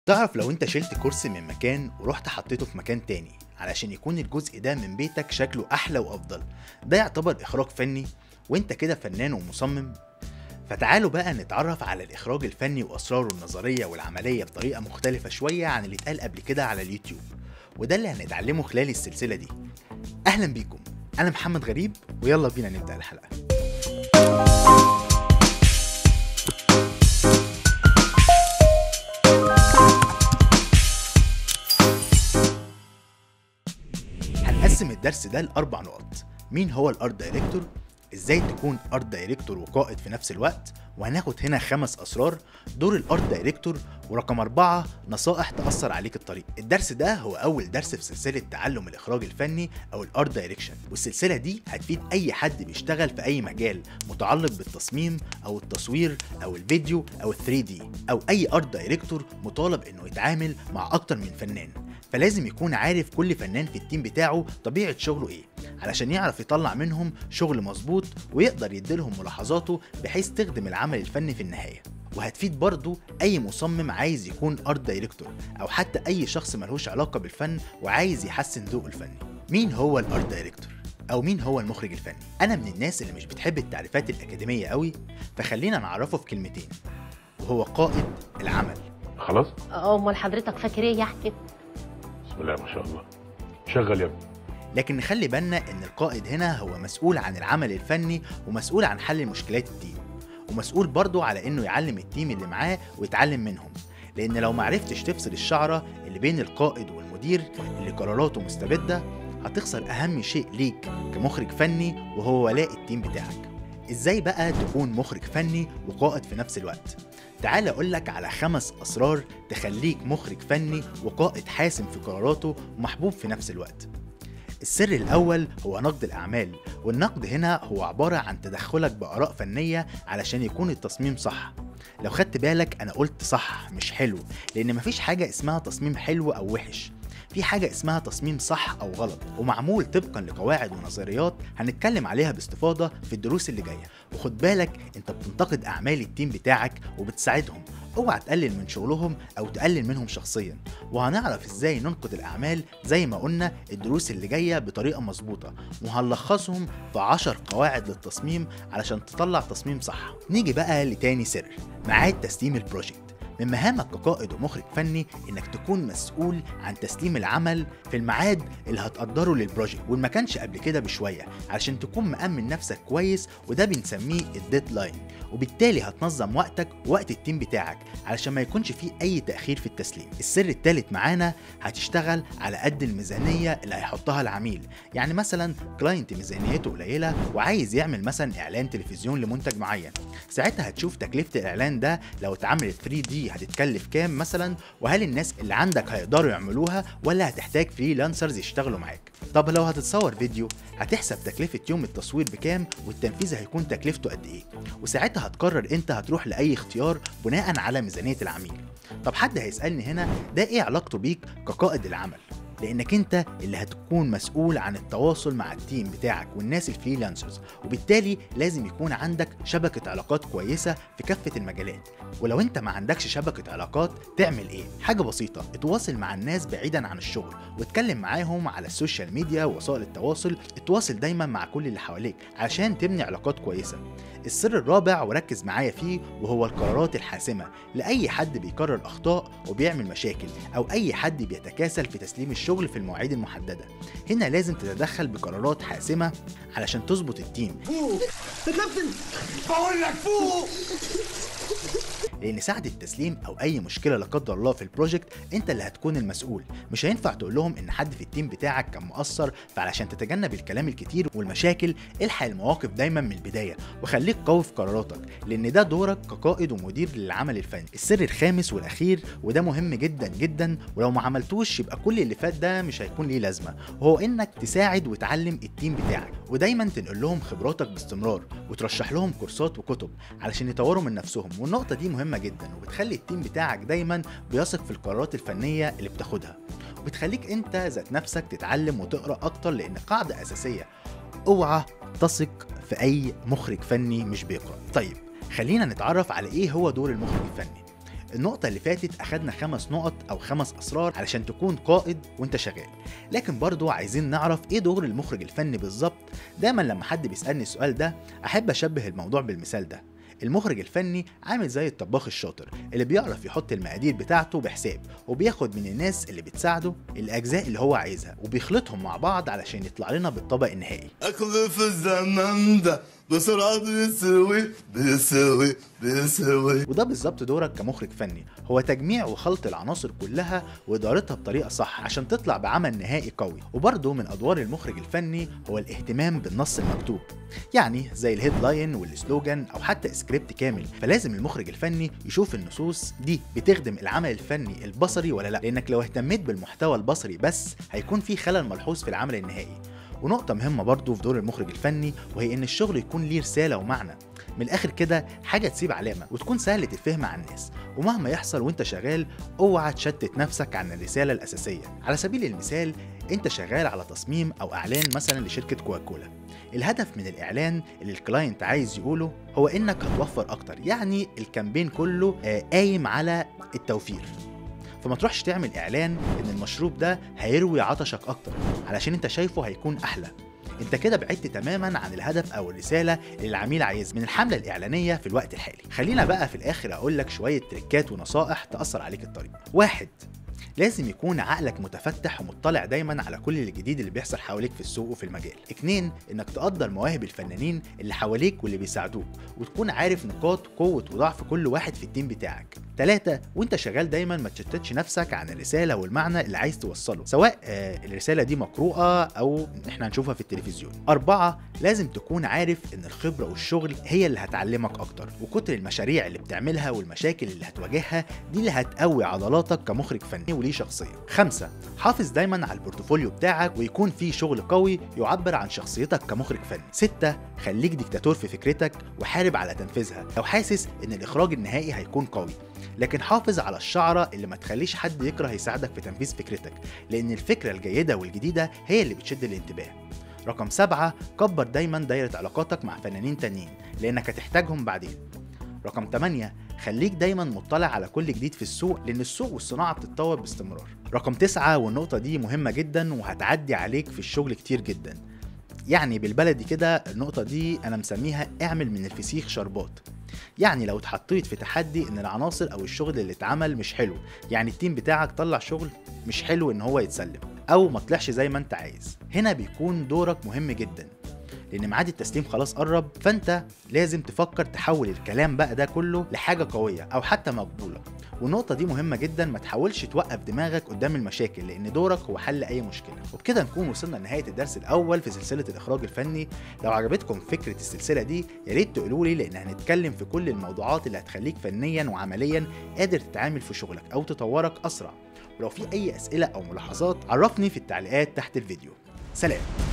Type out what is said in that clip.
تعرف لو انت شلت كرسي من مكان ورحت حطيته في مكان تاني علشان يكون الجزء ده من بيتك شكله احلى وافضل ده يعتبر اخراج فني وانت كده فنان ومصمم فتعالوا بقى نتعرف على الاخراج الفني واسراره النظريه والعمليه بطريقه مختلفه شويه عن اللي اتقال قبل كده على اليوتيوب وده اللي هنتعلمه خلال السلسله دي اهلا بيكم انا محمد غريب ويلا بينا نبدا الحلقه هنقسم الدرس ده لأربع نقط مين هو الارت دايركتور ازاي تكون ارت دايركتور وقائد في نفس الوقت وهناخد هنا خمس اسرار دور الارت دايركتور ورقم أربعة نصائح تأثر عليك الطريق الدرس ده هو أول درس في سلسلة تعلم الإخراج الفني أو الارت دايركشن والسلسلة دي هتفيد أي حد بيشتغل في أي مجال متعلق بالتصميم أو التصوير أو الفيديو أو ال 3 دي أو أي ارت دايركتور مطالب إنه يتعامل مع أكتر من فنان فلازم يكون عارف كل فنان في التيم بتاعه طبيعة شغله ايه علشان يعرف يطلع منهم شغل مظبوط ويقدر يديلهم ملاحظاته بحيث تخدم العمل الفني في النهاية وهتفيد برضو اي مصمم عايز يكون ارت دايركتور او حتى اي شخص ملهوش علاقة بالفن وعايز يحسن ذوقه الفني مين هو الارت دايركتور او مين هو المخرج الفني انا من الناس اللي مش بتحب التعريفات الاكاديمية قوي فخلينا نعرفه في كلمتين وهو قائد العمل خلاص امال حضرتك فاكر ايه يعني بسم الله ما شاء الله شغل يا ابني لكن نخلي بالنا ان القائد هنا هو مسؤول عن العمل الفني ومسؤول عن حل مشكلات التيم ومسؤول برضه على انه يعلم التيم اللي معاه ويتعلم منهم لان لو معرفتش تفصل الشعره اللي بين القائد والمدير اللي قراراته مستبده هتخسر اهم شيء ليك كمخرج فني وهو ولاء التيم بتاعك ازاي بقى تكون مخرج فني وقائد في نفس الوقت تعال اقول لك على خمس اسرار تخليك مخرج فني وقائد حاسم في قراراته ومحبوب في نفس الوقت السر الأول هو نقد الأعمال والنقد هنا هو عبارة عن تدخلك بآراء فنية علشان يكون التصميم صح لو خدت بالك أنا قلت صح مش حلو لأن مفيش حاجة اسمها تصميم حلو أو وحش في حاجة اسمها تصميم صح أو غلط ومعمول طبقا لقواعد ونظريات هنتكلم عليها باستفاضة في الدروس اللي جاية وخد بالك انت بتنتقد أعمال التيم بتاعك وبتساعدهم اوعى تقلل من شغلهم او تقلل منهم شخصيا وهنعرف ازاي ننقد الاعمال زي ما قلنا الدروس اللي جايه بطريقه مظبوطه وهنلخصهم في 10 قواعد للتصميم علشان تطلع تصميم صح نيجي بقى لتاني سر ميعاد تسليم البروجكت من مهامك كقائد ومخرج فني انك تكون مسؤول عن تسليم العمل في الميعاد اللي هتقدره للبروجكت وما كانش قبل كده بشويه علشان تكون مأمن نفسك كويس وده بنسميه الديدلاين وبالتالي هتنظم وقتك ووقت التيم بتاعك علشان ما يكونش فيه اي تأخير في التسليم السر الثالث معانا هتشتغل على قد الميزانية اللي هيحطها العميل يعني مثلا كلاينت ميزانيته قليلة وعايز يعمل مثلا اعلان تلفزيون لمنتج معين ساعتها هتشوف تكلفة الاعلان ده لو اتعملت 3 دي هتتكلف كام مثلا وهل الناس اللي عندك هيقدروا يعملوها ولا هتحتاج فريلانسرز يشتغلوا معاك طب لو هتتصور فيديو هتحسب تكلفة يوم التصوير بكام والتنفيذ هيكون تكلفته قد ايه وساعتها هتقرر انت هتروح لاي اختيار بناء على ميزانية العميل طب حد هيسألني هنا ده ايه علاقته بيك كقائد العمل لانك انت اللي هتكون مسؤول عن التواصل مع التيم بتاعك والناس الفريلانسرز وبالتالي لازم يكون عندك شبكة علاقات كويسة في كافة المجالات ولو انت ما عندكش شبكة علاقات تعمل ايه حاجة بسيطة اتواصل مع الناس بعيدا عن الشغل واتكلم معاهم على السوشيال ميديا ووسائل التواصل اتواصل دايما مع كل اللي حواليك عشان تبني علاقات كويسة السر الرابع وركز معايا فيه وهو القرارات الحاسمة لأي حد بيكرر أخطاء وبيعمل مشاكل أو أي حد بيتكاسل في تسليم الشغل في المواعيد المحددة هنا لازم تتدخل بقرارات حاسمة علشان تظبط التيم بقول لك فوق لان ساعة التسليم او اي مشكله لا قدر الله في البروجكت انت اللي هتكون المسؤول مش هينفع تقول لهم ان حد في التيم بتاعك كان مقصر فعلشان تتجنب الكلام الكتير والمشاكل الحق المواقف دايما من البدايه وخليك قوي في قراراتك لان ده دورك كقائد ومدير للعمل الفني السر الخامس والاخير وده مهم جدا جدا ولو ما عملتوش يبقى كل اللي فات ده مش هيكون ليه لازمه وهو انك تساعد وتعلم التيم بتاعك ودايما تنقل لهم خبراتك باستمرار وترشح لهم كورسات وكتب علشان يطوروا من نفسهم والنقطه دي مهمه جدا وبتخلي التيم بتاعك دايما بيثق في القرارات الفنيه اللي بتاخدها وبتخليك انت ذات نفسك تتعلم وتقرا اكتر لان قاعده اساسيه اوعى تثق في اي مخرج فني مش بيقرا طيب خلينا نتعرف على ايه هو دور المخرج الفني النقطة اللي فاتت أخدنا خمس نقط أو خمس أسرار علشان تكون قائد وأنت شغال لكن برضو عايزين نعرف إيه دور المخرج الفني بالظبط دايما لما حد بيسألني السؤال ده أحب أشبه الموضوع بالمثال ده المخرج الفني عامل زي الطباخ الشاطر اللي بيعرف يحط المقادير بتاعته بحساب وبياخد من الناس اللي بتساعده الأجزاء اللي هو عايزها وبيخلطهم مع بعض علشان يطلع لنا بالطبق النهائي أكل في الزمن ده بسرعة بيسوي بيسوي بيسوي وده بالظبط دورك كمخرج فني هو تجميع وخلط العناصر كلها وادارتها بطريقه صح عشان تطلع بعمل نهائي قوي وبرضه من ادوار المخرج الفني هو الاهتمام بالنص المكتوب يعني زي الهيدلاين والسلوجان او حتى سكريبت كامل فلازم المخرج الفني يشوف النصوص دي بتخدم العمل الفني البصري ولا لا لانك لو اهتميت بالمحتوى البصري بس هيكون في خلل ملحوظ في العمل النهائي ونقطة مهمة برضو في دور المخرج الفني وهي إن الشغل يكون ليه رسالة ومعنى من الآخر كده حاجة تسيب علامة وتكون سهلة الفهم على الناس ومهما يحصل وانت شغال اوعى تشتت نفسك عن الرسالة الأساسية على سبيل المثال انت شغال على تصميم أو إعلان مثلا لشركة كوكاكولا الهدف من الإعلان اللي الكلاينت عايز يقوله هو إنك هتوفر أكتر يعني الكامبين كله آه، قايم على التوفير فما تروحش تعمل اعلان ان المشروب ده هيروي عطشك اكتر علشان انت شايفه هيكون احلى انت كده بعدت تماما عن الهدف او الرساله اللي العميل عايزها من الحمله الاعلانيه في الوقت الحالي خلينا بقى في الاخر اقول لك شويه تريكات ونصائح تاثر عليك الطريق واحد لازم يكون عقلك متفتح ومطلع دايما على كل الجديد اللي بيحصل حواليك في السوق وفي المجال اتنين انك تقدر مواهب الفنانين اللي حواليك واللي بيساعدوك وتكون عارف نقاط قوة وضعف كل واحد في التيم بتاعك تلاتة وانت شغال دايما ما تشتتش نفسك عن الرسالة والمعنى اللي عايز توصله سواء آه الرسالة دي مقروءة او احنا هنشوفها في التلفزيون أربعة لازم تكون عارف ان الخبرة والشغل هي اللي هتعلمك اكتر وكتر المشاريع اللي بتعملها والمشاكل اللي هتواجهها دي اللي هتقوي عضلاتك كمخرج فني وليه شخصية خمسة حافظ دايما على البورتفوليو بتاعك ويكون فيه شغل قوي يعبر عن شخصيتك كمخرج فني ستة خليك ديكتاتور في فكرتك وحارب على تنفيذها لو حاسس ان الاخراج النهائي هيكون قوي لكن حافظ على الشعرة اللي ما تخليش حد يكره يساعدك في تنفيذ فكرتك لان الفكرة الجيدة والجديدة هي اللي بتشد الانتباه رقم سبعة كبر دايما دايرة علاقاتك مع فنانين تانيين لانك هتحتاجهم بعدين رقم 8 خليك دايما مطلع على كل جديد في السوق لان السوق والصناعه بتتطور باستمرار رقم 9 والنقطه دي مهمه جدا وهتعدي عليك في الشغل كتير جدا يعني بالبلدي كده النقطة دي أنا مسميها اعمل من الفسيخ شربات يعني لو اتحطيت في تحدي ان العناصر او الشغل اللي اتعمل مش حلو يعني التيم بتاعك طلع شغل مش حلو ان هو يتسلم او ما طلعش زي ما انت عايز هنا بيكون دورك مهم جدا لان ميعاد التسليم خلاص قرب فانت لازم تفكر تحول الكلام بقى ده كله لحاجه قويه او حتى مقبوله والنقطة دي مهمة جدا ما تحاولش توقف دماغك قدام المشاكل لأن دورك هو حل أي مشكلة وبكده نكون وصلنا لنهاية الدرس الأول في سلسلة الإخراج الفني لو عجبتكم فكرة السلسلة دي يا ريت تقولوا لي لأن هنتكلم في كل الموضوعات اللي هتخليك فنيا وعمليا قادر تتعامل في شغلك أو تطورك أسرع ولو في أي أسئلة أو ملاحظات عرفني في التعليقات تحت الفيديو سلام